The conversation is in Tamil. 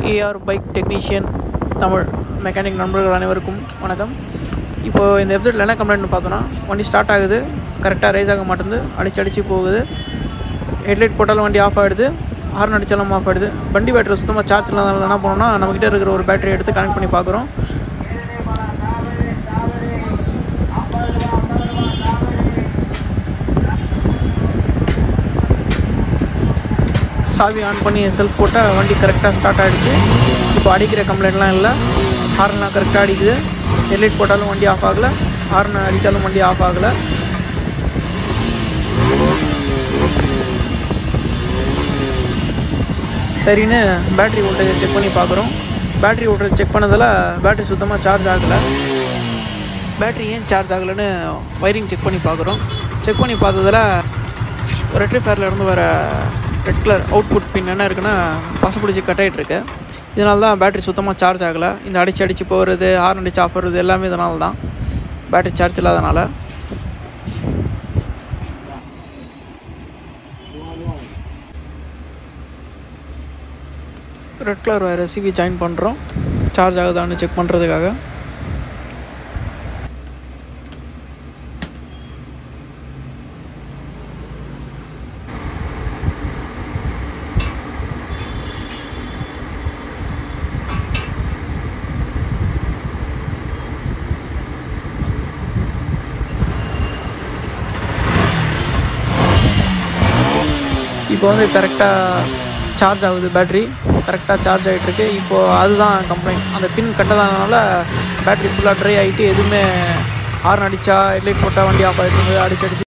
AR bike technician Tamil mechanic நண்பர்கள் அனைவருக்கும் வணக்கம் இப்போது இந்த வெப்சைட்டில் என்ன கம்ப்ளைண்ட்னு பார்த்தோன்னா வண்டி ஸ்டார்ட் ஆகுது கரெக்டாக ரைஸ் ஆக மாட்டேங்குது அடிச்சு அடிச்சு போகுது ஹெட்லைட் போட்டாலும் வண்டி ஆஃப் ஆகிடுது ஹார்ன் அடித்தாலும் ஆஃப் ஆகிடுது வண்டி பேட்டரி சுத்தமாக சார்ஜ் இல்லாதனால என்ன பண்ணோம்னா நம்மக்கிட்ட இருக்கிற ஒரு பேட்டரி எடுத்து கனெக்ட் பண்ணி பார்க்குறோம் சாவி ஆன் பண்ணி செல்ஃப் போட்டால் வண்டி கரெக்டாக ஸ்டார்ட் ஆகிடுச்சு இப்போ அடிக்கிற கம்ப்ளைண்ட்லாம் இல்லை ஹார்ன்லாம் கரெக்டாக அடிக்குது ஹெட்லைட் போட்டாலும் வண்டி ஆஃப் ஆகலை ஹார்ன் அடித்தாலும் வண்டி ஆஃப் ஆகலை சரின்னு பேட்ரி வோல்டேஜ் செக் பண்ணி பார்க்குறோம் பேட்ரி வோல்டேஜ் செக் பண்ணதில் பேட்ரி சுத்தமாக சார்ஜ் ஆகலை பேட்ரி ஏன் சார்ஜ் ஆகலைன்னு ஒயரிங் செக் பண்ணி பார்க்குறோம் செக் பண்ணி பார்த்ததில் ரெட்ரிஃபேரில் இருந்து வர ரெட் கலர் அவுட்புட் பின் என்ன இருக்குன்னா பசப்பிடிச்சி கட் ஆகிட்டு இருக்கு இதனால தான் பேட்ரி சுத்தமாக சார்ஜ் ஆகலை இந்த அடிச்சு அடித்து போகிறது ஹார்ன் அடிச்சு ஆஃப் வருது எல்லாமே இதனால தான் பேட்ரி சார்ஜ் இல்லாதனால ரெட் கலர் வேறு சிவி ஜாயின் பண்ணுறோம் சார்ஜ் ஆகுதான்னு செக் பண்ணுறதுக்காக இப்போ வந்து கரெக்டாக சார்ஜ் ஆகுது பேட்ரி கரெக்டாக சார்ஜ் ஆகிட்டுருக்கு இப்போது அதுதான் கம்ப்ளைண்ட் அந்த பின் கட்டதானால பேட்ரி ஃபுல்லாக ட்ரை ஆகிட்டு எதுவுமே ஹார்ன் அடித்தா ஹெட்லைட் போட்டால் வண்டி ஆஃப் ஆகிட்டு அடிச்சு அடிச்சு